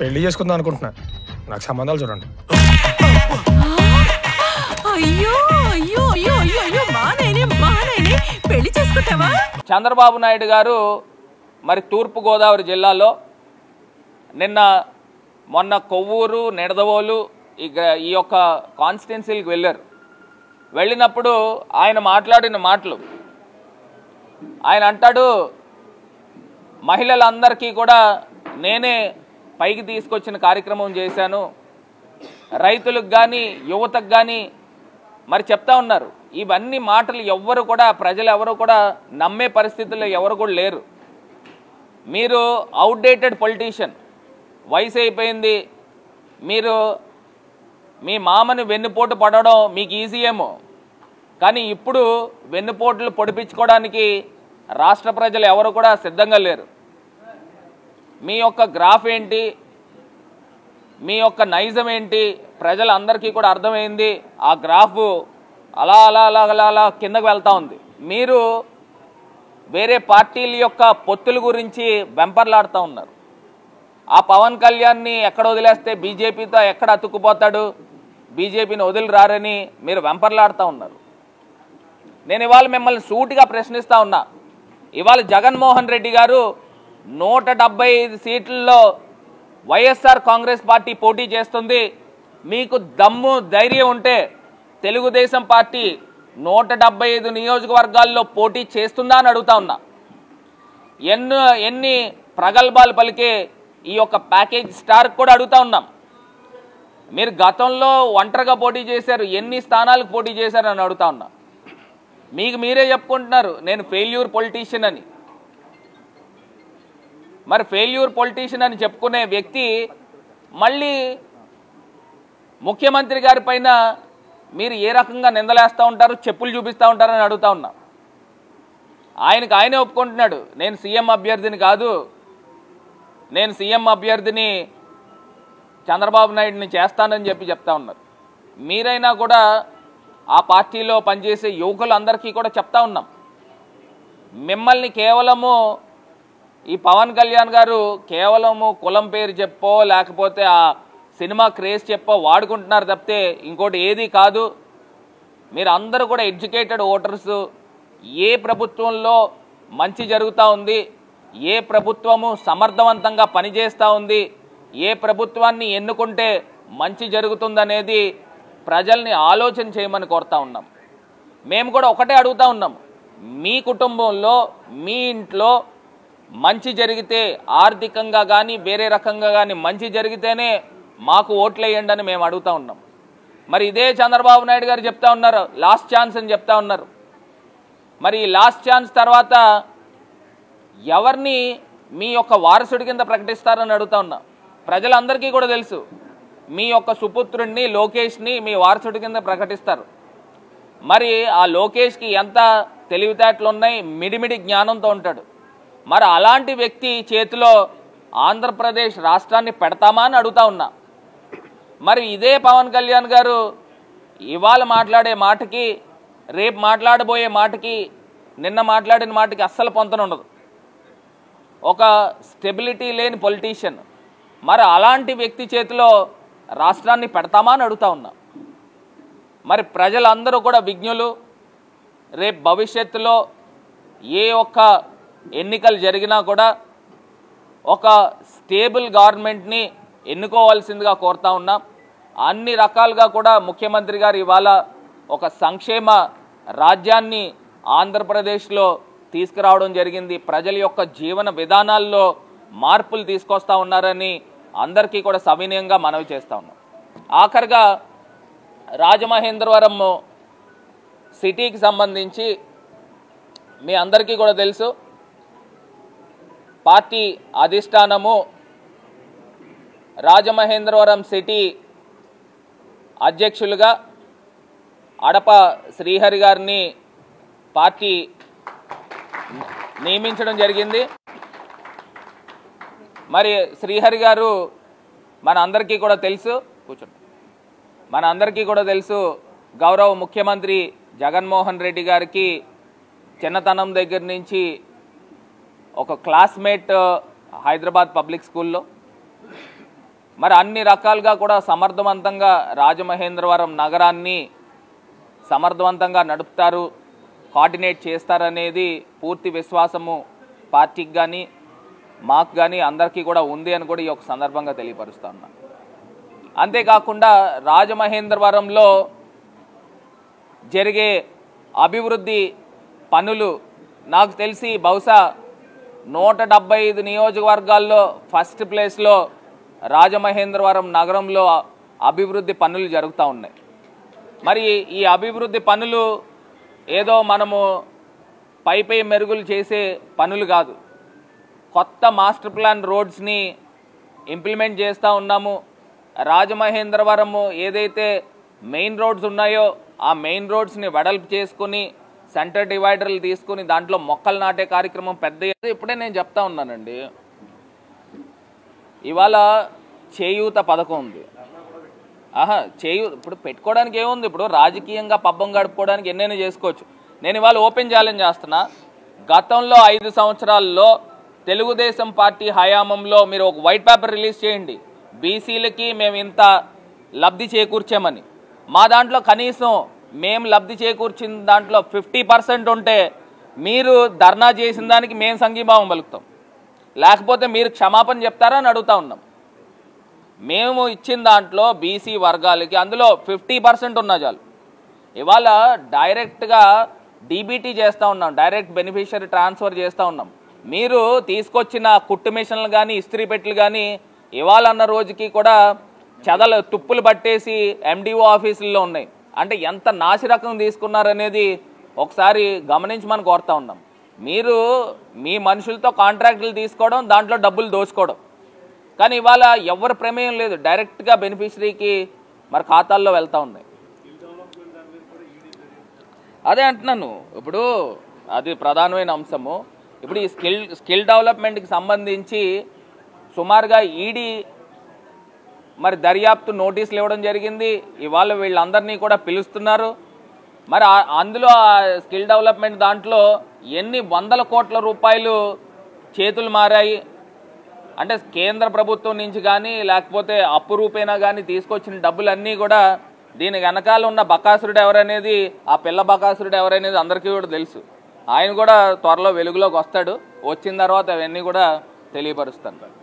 పెళ్లి చేసుకుందాం అనుకుంటున్నా నాకు సంబంధాలు చూడండి అయ్యో అయ్యో అయ్యో అయ్యో అయ్యో మానైనే మానైనే పెళ్లి చేసుకుంటావా చంద్రబాబు నాయుడు గారు మరి తూర్పుగోదావరి జిల్లాలో నిన్న మొన్న కొవ్వూరు నిడదవోలు ఈ గ్ర- ఈ యొక్క కాన్స్టిట్యున్సీలకు వెళ్ళారు వెళ్ళినప్పుడు ఆయన మాట్లాడిన మాటలు ఆయన అంటాడు మహిళలందరికీ కూడా నేనే పైకి తీసుకొచ్చిన కార్యక్రమం చేశాను రైతులకు కానీ యువతకు కానీ మరి చెప్తా ఉన్నారు ఇవన్నీ మాటలు ఎవ్వరు కూడా ప్రజలు ఎవరు కూడా నమ్మే పరిస్థితుల్లో ఎవరు కూడా లేరు మీరు అవుట్డేటెడ్ పొలిటీషియన్ వయసు అయిపోయింది మీరు మీ మామని వెన్నుపోటు పడడం మీకు ఈజీ ఏమో కానీ ఇప్పుడు వెన్నుపోట్లు పొడిపించుకోవడానికి రాష్ట్ర ప్రజలు ఎవరు కూడా సిద్ధంగా లేరు మీ యొక్క గ్రాఫ్ ఏంటి మీ యొక్క నైజం ఏంటి ప్రజలందరికీ కూడా అర్థమైంది ఆ గ్రాఫ్ అలా అలా అలా అలా అలా కిందకు వెళ్తా ఉంది మీరు వేరే పార్టీల యొక్క పొత్తుల గురించి వెంపర్లాడుతూ ఉన్నారు ఆ పవన్ కళ్యాణ్ని ఎక్కడ వదిలేస్తే బీజేపీతో ఎక్కడ అతుక్కుపోతాడు బీజేపీని వదిలి రారని మీరు వెంపర్లాడుతూ ఉన్నారు నేను ఇవాళ మిమ్మల్ని సూటిగా ప్రశ్నిస్తా ఉన్నా ఇవాళ జగన్మోహన్ రెడ్డి గారు నూట డెబ్బై ఐదు సీట్లలో వైఎస్ఆర్ కాంగ్రెస్ పార్టీ పోటీ చేస్తుంది మీకు దమ్ము ధైర్యం ఉంటే తెలుగుదేశం పార్టీ నూట డెబ్బై ఐదు నియోజకవర్గాల్లో పోటీ చేస్తుందా అని అడుగుతా ఉన్నా ఎన్నో ఎన్ని ప్రగల్భాలు పలికే ఈ యొక్క ప్యాకేజ్ స్టార్ కూడా అడుగుతా ఉన్నాం మీరు గతంలో ఒంటరిగా పోటీ చేశారు ఎన్ని స్థానాలకు పోటీ చేశారు అని అడుగుతా ఉన్నా మీకు మీరే చెప్పుకుంటున్నారు నేను ఫెయిల్యూర్ పొలిటీషియన్ అని మరి ఫెయిల్యూర్ పొలిటీషియన్ అని చెప్పుకునే వ్యక్తి మళ్ళీ ముఖ్యమంత్రి గారి పైన మీరు ఏ రకంగా నిందలేస్తూ ఉంటారు చెప్పులు చూపిస్తూ ఉంటారని అడుగుతా ఉన్నా ఆయనకు ఆయనే ఒప్పుకుంటున్నాడు నేను సీఎం అభ్యర్థిని కాదు నేను సీఎం అభ్యర్థిని చంద్రబాబు నాయుడిని చేస్తానని చెప్పి చెప్తా ఉన్నారు మీరైనా కూడా ఆ పార్టీలో పనిచేసే యువకులందరికీ కూడా చెప్తా ఉన్నాం మిమ్మల్ని కేవలము ఈ పవన్ కళ్యాణ్ గారు కేవలము కులం పేరు చెప్పో లేకపోతే ఆ సినిమా క్రేజ్ చెప్పో వాడుకుంటున్నారు తప్పితే ఇంకోటి ఏది కాదు మీరు అందరూ కూడా ఎడ్యుకేటెడ్ ఓటర్స్ ఏ ప్రభుత్వంలో మంచి జరుగుతూ ఉంది ఏ ప్రభుత్వము సమర్థవంతంగా పనిచేస్తూ ఉంది ఏ ప్రభుత్వాన్ని ఎన్నుకుంటే మంచి జరుగుతుందనేది ప్రజల్ని ఆలోచన చేయమని కోరుతా ఉన్నాం మేము కూడా ఒకటే అడుగుతా ఉన్నాం మీ కుటుంబంలో మీ ఇంట్లో మంచి జరిగితే ఆర్థికంగా కానీ వేరే రకంగా కానీ మంచి జరిగితేనే మాకు ఓట్లు వేయండి అని మేము అడుగుతా ఉన్నాం మరి ఇదే చంద్రబాబు నాయుడు గారు చెప్తా ఉన్నారు లాస్ట్ ఛాన్స్ అని చెప్తా ఉన్నారు మరి ఈ లాస్ట్ ఛాన్స్ తర్వాత ఎవరిని మీ యొక్క వారసుడి కింద ప్రకటిస్తారని అడుగుతా ఉన్నా ప్రజలందరికీ కూడా తెలుసు మీ యొక్క సుపుత్రుడిని లోకేష్ని మీ వారసుడి కింద ప్రకటిస్తారు మరి ఆ లోకేష్కి ఎంత తెలివితేటలు ఉన్నాయి మిడిమిడి జ్ఞానంతో ఉంటాడు మరి అలాంటి వ్యక్తి చేతిలో ఆంధ్రప్రదేశ్ రాష్ట్రాన్ని పెడతామా అని అడుగుతా ఉన్నా మరి ఇదే పవన్ కళ్యాణ్ గారు ఇవాళ మాట్లాడే మాటకి రేపు మాట్లాడబోయే మాటకి నిన్న మాట్లాడిన మాటకి అస్సలు పొంతన ఉండదు ఒక స్టెబిలిటీ లేని పొలిటీషియన్ మరి అలాంటి వ్యక్తి చేతిలో రాష్ట్రాన్ని పెడతామా అని అడుగుతా ఉన్నా మరి ప్రజలందరూ కూడా విజ్ఞులు రేపు భవిష్యత్తులో ఏ ఒక్క ఎన్నికలు జరిగినా కూడా ఒక స్టేబుల్ గవర్నమెంట్ని ఎన్నుకోవాల్సిందిగా కోరుతా ఉన్నాం అన్ని రకాలుగా కూడా ముఖ్యమంత్రి గారు ఇవాళ ఒక సంక్షేమ రాజ్యాన్ని ఆంధ్రప్రదేశ్లో తీసుకురావడం జరిగింది ప్రజల యొక్క జీవన విధానాల్లో మార్పులు తీసుకొస్తా ఉన్నారని అందరికీ కూడా సవినయంగా మనవి చేస్తా ఉన్నాం ఆఖరిగా రాజమహేంద్రవరం సిటీకి సంబంధించి మీ అందరికీ కూడా తెలుసు పార్టీ అధిష్టానము రాజమహేంద్రవరం సిటీ అధ్యక్షులుగా అడప శ్రీహరి గారిని పార్టీ నియమించడం జరిగింది మరి శ్రీహరి గారు మన అందరికీ కూడా తెలుసు కూర్చోండి మన అందరికీ కూడా తెలుసు గౌరవ ముఖ్యమంత్రి జగన్మోహన్ రెడ్డి గారికి చిన్నతనం దగ్గర నుంచి ఒక క్లాస్మేట్ హైదరాబాద్ పబ్లిక్ స్కూల్లో మరి అన్ని రకాలుగా కూడా సమర్థవంతంగా రాజమహేంద్రవరం నగరాన్ని సమర్థవంతంగా నడుపుతారు కోఆర్డినేట్ చేస్తారనేది పూర్తి విశ్వాసము పార్టీకి కానీ మాకు కానీ అందరికీ కూడా ఉంది అని కూడా ఈ యొక్క సందర్భంగా తెలియపరుస్తా ఉన్నాను అంతేకాకుండా రాజమహేంద్రవరంలో జరిగే అభివృద్ధి పనులు నాకు తెలిసి బహుశా నూట డెబ్బై ఐదు నియోజకవర్గాల్లో ఫస్ట్ ప్లేస్లో రాజమహేంద్రవరం నగరంలో అభివృద్ధి పనులు జరుగుతూ ఉన్నాయి మరి ఈ అభివృద్ధి పనులు ఏదో మనము పై పై మెరుగులు చేసే పనులు కాదు కొత్త మాస్టర్ ప్లాన్ రోడ్స్ని ఇంప్లిమెంట్ చేస్తూ ఉన్నాము రాజమహేంద్రవరము ఏదైతే మెయిన్ రోడ్స్ ఉన్నాయో ఆ మెయిన్ రోడ్స్ని వెడల్పు చేసుకుని సెంటర్ డివైడర్లు తీసుకుని దాంట్లో మొక్కలు నాటే కార్యక్రమం పెద్ద ఎత్తున ఇప్పుడే నేను చెప్తా ఉన్నానండి ఇవాళ చేయూత పథకం ఉంది ఆహా చేయు ఇప్పుడు పెట్టుకోవడానికి ఏముంది ఇప్పుడు రాజకీయంగా పబ్బం గడుపుకోవడానికి ఎన్నైనా చేసుకోవచ్చు నేను ఇవాళ ఓపెన్ ఛాలెంజ్ చేస్తున్నా గతంలో ఐదు సంవత్సరాల్లో తెలుగుదేశం పార్టీ హయాంలో మీరు ఒక వైట్ పేపర్ రిలీజ్ చేయండి బీసీలకి మేము ఇంత లబ్ధి చేకూర్చామని మా దాంట్లో కనీసం మేము లబ్ధి చేకూర్చిన దాంట్లో ఫిఫ్టీ పర్సెంట్ ఉంటే మీరు ధర్నా చేసిన దానికి మేము సంఘీభావం పలుకుతాం లేకపోతే మీరు క్షమాపణ చెప్తారా అని అడుగుతా ఉన్నాం మేము ఇచ్చిన దాంట్లో బీసీ వర్గాలకి అందులో ఫిఫ్టీ పర్సెంట్ ఉన్నా చాలు ఇవాళ డైరెక్ట్గా డీబీటీ చేస్తూ ఉన్నాం డైరెక్ట్ బెనిఫిషియరీ ట్రాన్స్ఫర్ చేస్తూ ఉన్నాం మీరు తీసుకొచ్చిన కుట్టు మిషన్లు కానీ ఇస్త్రీ పెట్టెలు కానీ ఇవాళ అన్న రోజుకి కూడా చెదలు తుప్పులు పట్టేసి ఎండిఓ ఆఫీసుల్లో ఉన్నాయి అంటే ఎంత నాసిరకం తీసుకున్నారనేది ఒకసారి గమనించి మనం కోరుతా ఉన్నాం మీరు మీ మనుషులతో కాంట్రాక్టులు తీసుకోవడం దాంట్లో డబ్బులు దోచుకోవడం కానీ ఇవాళ ఎవరి ప్రమేయం లేదు డైరెక్ట్గా బెనిఫిషరీకి మరి ఖాతాల్లో వెళ్తూ ఉన్నాయి అదే అంటున్నాను ఇప్పుడు అది ప్రధానమైన అంశము ఇప్పుడు ఈ స్కిల్ స్కిల్ డెవలప్మెంట్కి సంబంధించి సుమారుగా ఈడీ మరి దర్యాప్తు నోటీసులు ఇవ్వడం జరిగింది ఇవాళ వీళ్ళందరినీ కూడా పిలుస్తున్నారు మరి ఆ- అందులో ఆ స్కిల్ డెవలప్మెంట్ దాంట్లో ఎన్ని వందల కోట్ల రూపాయలు చేతులు మారాయి అంటే కేంద్ర ప్రభుత్వం నుంచి కానీ లేకపోతే అప్పు రూపేనా కానీ తీసుకొచ్చిన డబ్బులన్నీ కూడా దీని వెనకాల ఉన్న బకాసురుడు ఎవరనేది ఆ పిల్ల బకాసురుడు ఎవరనేది అందరికీ కూడా తెలుసు ఆయన కూడా త్వరలో వెలుగులోకి వస్తాడు వచ్చిన తర్వాత అవన్నీ కూడా తెలియపరుస్తాను